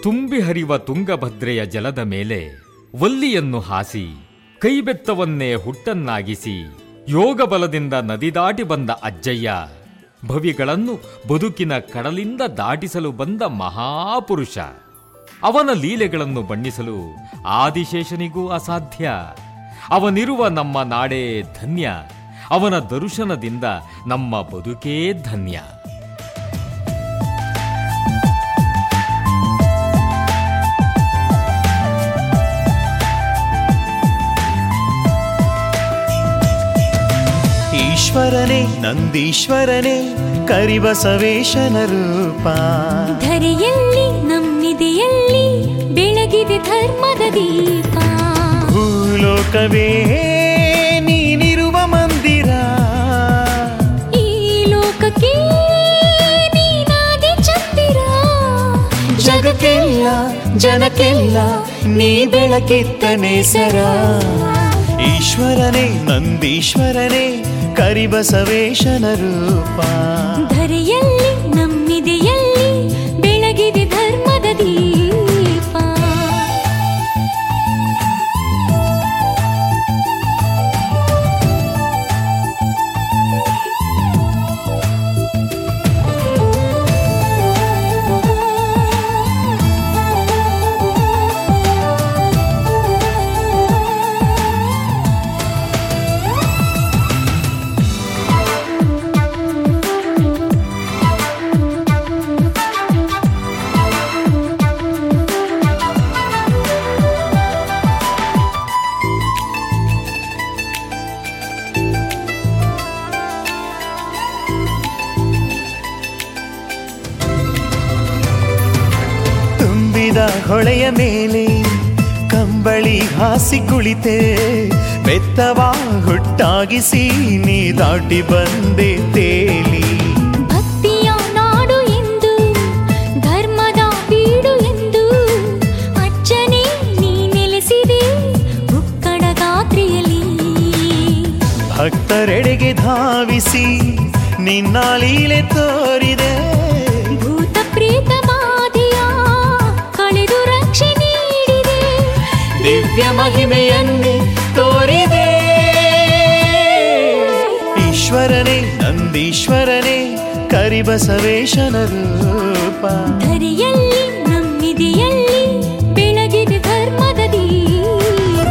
ತುಂಬಿ ಹರಿವ ತುಂಗಭದ್ರೆಯ ಜಲದ ಮೇಲೆ ವಲ್ಲಿಯನ್ನು ಹಾಸಿ ಕೈಬೆತ್ತವನ್ನೇ ಹುಟ್ಟನ್ನಾಗಿಸಿ ಯೋಗ ಬಲದಿಂದ ನದಿ ದಾಟಿ ಬಂದ ಅಜ್ಜಯ್ಯ ಭವಿಗಳನ್ನು ಬದುಕಿನ ಕಡಲಿಂದ ದಾಟಿಸಲು ಬಂದ ಮಹಾಪುರುಷ ಅವನ ಲೀಲೆಗಳನ್ನು ಬಣ್ಣಿಸಲು ಆದಿಶೇಷನಿಗೂ ಅಸಾಧ್ಯ ಅವನಿರುವ ನಮ್ಮ ನಾಡೇ ಧನ್ಯ ಅವನ ದರ್ಶನದಿಂದ ನಮ್ಮ ಬದುಕೇ ಧನ್ಯ ಈಶ್ವರನೇ ನಂದೀಶ್ವರನೇ ಕರಿಬಸವೇಶನ ರೂಪ ಧರೆಯಲ್ಲಿ ನಮ್ಮಿದೆಯಲ್ಲಿ ಬೆಳಗಿದೆ ಧರ್ಮದ ದೀಪ ಭೂಲೋಕವೇ ನೀನಿರುವ ಮಂದಿರ ಈ ಲೋಕಕ್ಕೆ ನೀನಾದೆ ಚಂದಿರ ಜಗಕ್ಕೆಲ್ಲ ಜನಕ್ಕೆಲ್ಲ ನೀ ಬೆಳಕಿತ್ತ ನೇಸರ ಈಶ್ವರನೇ ನಂದೀಶ್ವರನೇ ಕರಿಬಸವೇಶನ ರೂಪ ಧರೆಯಲ್ಲಿ ನಮ್ಮಿದೆಯಲ್ಲಿ ಬೆಳಗಿದೆ ಧರ್ಮದ ದೀಪ ತುಂಬಿದ ಹೊಳೆಯ ಮೇಲೆ ಕಂಬಳಿ ಹಾಸಿ ಕುಳಿತೆ ಬೆತ್ತವ ಹುಟ್ಟಾಗಿಸಿ ನೀ ದಾಟಿ ಬಂದೆ ತೇಲಿ ಭಕ್ತಿಯ ನಾಡು ಎಂದು ಧರ್ಮದ ಬೀಡು ಎಂದು ಅಜ್ಜನೇ ನೀ ನೆಲೆಸಿದೆ ಉಕ್ಕಡ ಗಾತ್ರಿಯಲ್ಲಿ ಭಕ್ತರೆಡೆಗೆ ಧಾವಿಸಿ ನಿನ್ನ ಲೀಲೆ ತೋರಿದೆ ಭೂತ ಪ್ರೇತ ಬಾಧೆಯ ಕಳೆದು ರಕ್ಷೆ ನೀಡಿದೆ ದಿವ್ಯ ಮಹಿಮೆಯನ್ನೇ ತೋರಿದೆ ಈಶ್ವರನೇ ನಂದೀಶ್ವರನೇ ಕರಿಬಸವೇಶನ ರೂಪ ಧರೆಯಲ್ಲಿ ನಮ್ಮಿದೆಯಲ್ಲಿ ಬೆಳಗಿದೆ ಧರ್ಮದ ದೀಪ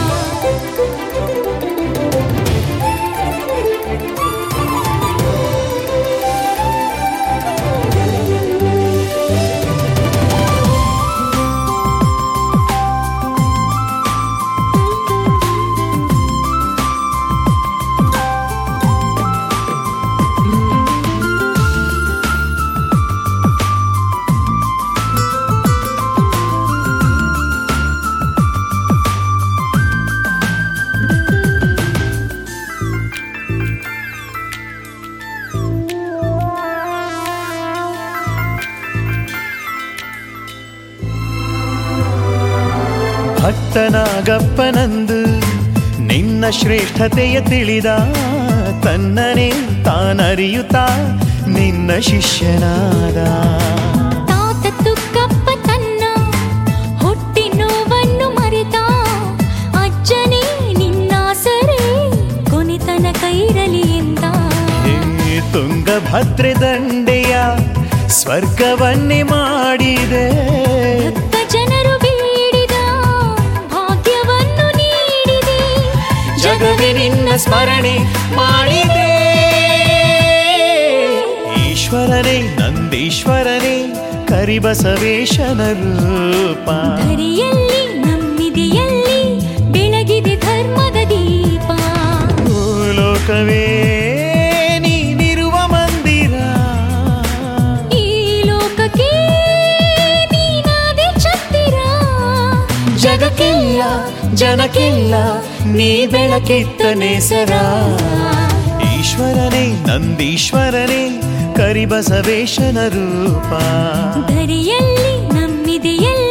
ಭಕ್ತನಾಗಪ್ಪನಂದು ನಿನ್ನ ಶ್ರೇಷ್ಠತೆಯ ತಿಳಿದ ತನ್ನನೇ ತಾನರಿಯುತ್ತಾ ನಿನ್ನ ಶಿಷ್ಯನಾದ ತಾತ ತುಕ್ಕಪ್ಪ ತನ್ನ ಹೊಟ್ಟಿ ನೋವನ್ನು ಮರೆತ ಅಜ್ಜನೇ ನಿನ್ನಾಸರೆ ಕೊನೆತನ ಕೈರಲಿ ಎಂದ ಹೇ ತುಂಗಭದ್ರೆ ದಂಡೆಯ ಸ್ವರ್ಗವನ್ನೇ ಮಾಡಿದೆ ಭಕ್ತ ಜನರು ಬೇಡಿದ ಭಾಗ್ಯವನ್ನು ನೀಡಿದೆ ಜಗವೇ ನಿನ್ನ ಸ್ಮರಣೆ ಮಾಡಿದೆ ಈಶ್ವರನೇ ನಂದೀಶ್ವರನೇ ಕರಿಬಸವೇಶನ ರೂಪ ಧರೆಯಲ್ಲಿ ನಮ್ಮಿದೆಯಲ್ಲಿ ಬೆಳಗಿದೆ ಧರ್ಮದ ದೀಪ ಭೂಲೋಕವೇ ನೀನಿರುವ ಮಂದಿರ ಈ ಲೋಕಕ್ಕೆ ನೀನಾದೆ ಚಂದಿರ ಜಗಕ್ಕೆಲ್ಲ ಜನಕ್ಕೆಲ್ಲ ನೀ ಬೆಳಕಿತ್ತ ನೇಸರ ಈಶ್ವರನೇ ನಂದೀಶ್ವರನೇ ಕರಿಬಸವೇಶನ ರೂಪ ಧರೆಯಲ್ಲಿ ನಮ್ಮಿದೆಯಲ್ಲಿ